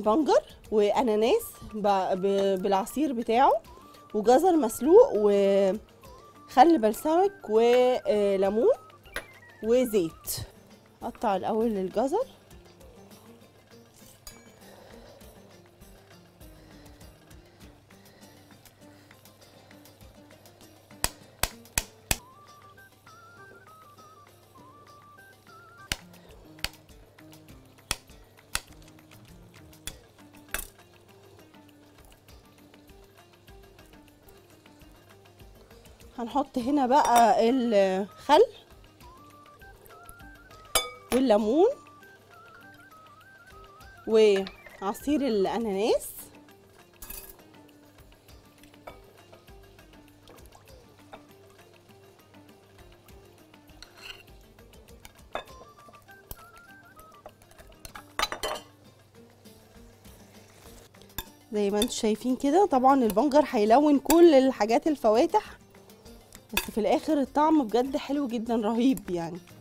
بنجر واناناس ب- ب- بالعصير بتاعه وجزر مسلوق وخل بلسمك وليمون وزيت قطع الاول الجزر هنحط هنا بقى الخل والليمون وعصير الاناناس زي ما انتم شايفين كده طبعا البنجر هيلون كل الحاجات الفواتح بس في الاخر الطعم بجد حلو جدا رهيب يعني